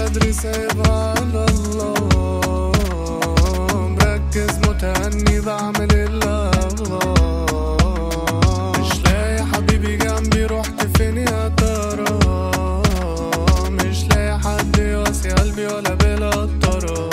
بدري سايبها على الله مركز متهني بعمل اللي أبغاه مش لاقي حبيبي جنبي رحت فين يا ترى مش لاقي حد يواسي قلبي ولا بلا ترى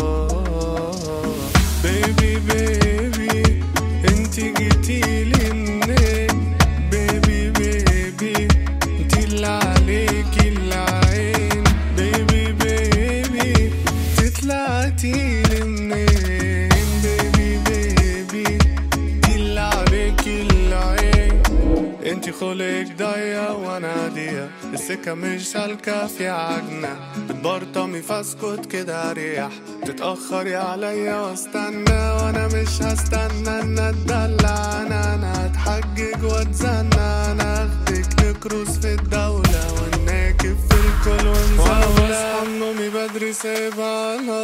بيبي بيبي انتي جيتيلي منين بيبي بيبي انتي اللي عليكي العين بيبي بيبي تطلعتيلي منين بيبي بيبي انتي اللي عليكي العين انتي خلق ضيق وانا عادية السكة مش سالكة في عجنة بتبرطمي فاسكت كده اريح تتأخري عليا واستنى وانا مش هستنى ان اتدلع انا انا هتحجج واتزنى انا اخدك نكروز في الدولة وناكب في الكل ونزولة وانا بصحى من نومي بدري سايبها على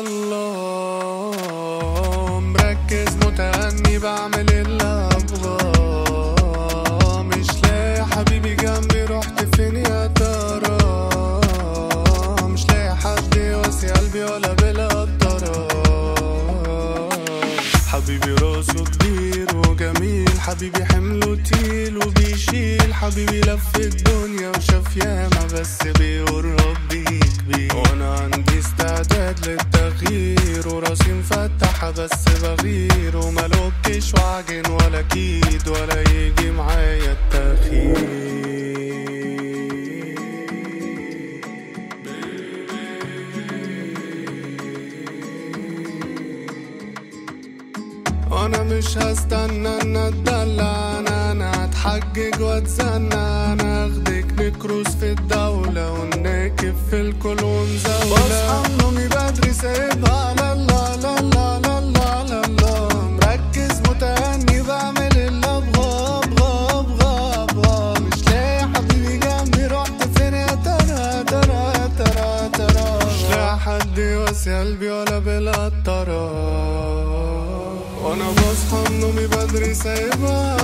الله مركز متهني بعمل اللي ابغاه مش لاقي حبيبي جنبي رحت فين يا ترى مش لاقي حد يواسي قلبي ولا بلا ترى حبيبي راسه كبير وجميل حبيبي حمله تقيل وبيشيل حبيبي لف الدنيا وشاف ياما بس بيقرب بيك بيه وانا عندي استعداد للتغيير وراسي مفتحة بس بغير وملوكش وعجن ولا كيد ولا يجي معايا التخيير وانا مش هستنى ان اتدلع انا انا هتحجج واتزنى انا اخدك نكروز في الدولة وناكب في الكل ونزولة بصحى من نومي بدري سايبها على الله لا لا لا لا لا لا مركز متهني بعمل اللي ابغاه ابغاه ابغاه ابغاه مش لاقي حبيبي جنبي رحت فين يا ترى ترى ترى ترى مش لاقي حد يواسي قلبي ولا بلا ترى وانا بصحى من نومي بدري سايبها